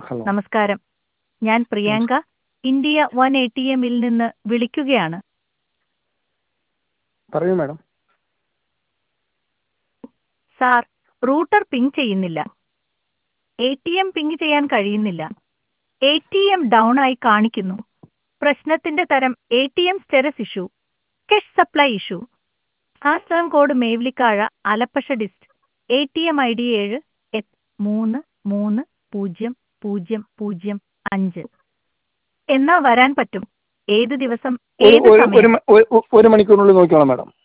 hello നമസ്കാരം ഞാൻ Priyanka India one A T എമ്മിൽ നിന്ന് വിളിക്കുകയാണ് പറയൂ മാഡം സാർ റൂട്ടർ പിങ് ചെയ്യുന്നില്ല എ ടി എം പിങ് ചെയ്യാൻ കഴിയുന്നില്ല എ ടി എം ഡൗൺ ആയി കാണിക്കുന്നു പ്രശ്നത്തിന്റെ തരം A T M status issue cash supply issue ആസാം code Mavelikkara Alappuzha dist A T M I D ഏഴ് എട്ട് മൂന്ന് മൂന്ന് പൂജ്യം പൂജ്യം പൂജ്യം അഞ്ച് എന്നാ വരാൻ പറ്റും ഏത് ദിവസം ഒരു ഏത് ഒരു- ഒരു സമയം മ- ഒരു- ഒരു മണിക്കൂറിനുള്ളിൽ നോക്കിക്കോളാം മാഡം